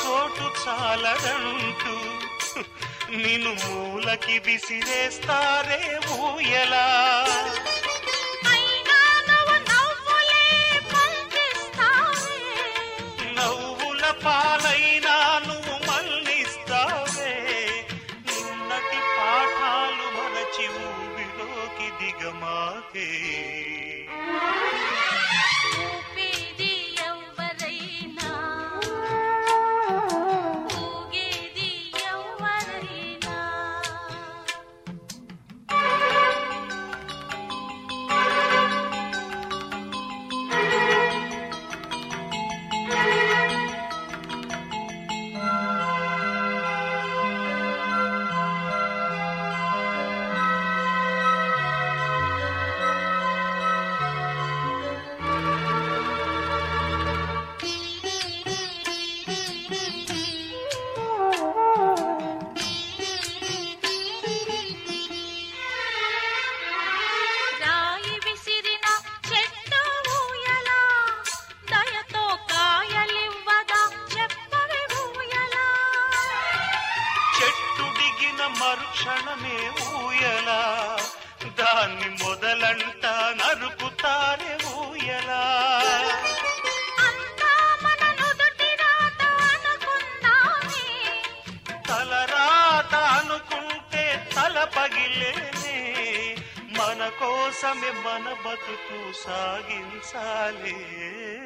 చోటు చాలదంటూ నిన్ను మూలకి విసిరేస్తారే ఊయలా అయినా నువ్వు నవ్వులే పంపిస్తావే నవ్వుల పాలైనా నువ్వు మళ్ళిస్తావే నిన్నటి పాఠాలు మరచి ఊబిలోకి దిగమాకే ఊపేది ఎవ్వరైనా ఊగేది ఎవ్వరైనా రాయి విసిరిన చెట్టు ఊయలా దయతో కాయలివ్వగా చెప్పవే ఊయలా చెట్టు దిగిన మరుక్షణమే ఊయలా దాన్ని మొదలంట నరుకుతారే ఊయలా అంతా మన నుదుటి రాత అనుకున్నామే తలరాత అనుకుంటే తల పగిలేనే మన కోసమే మన బతుకు సాగించాలే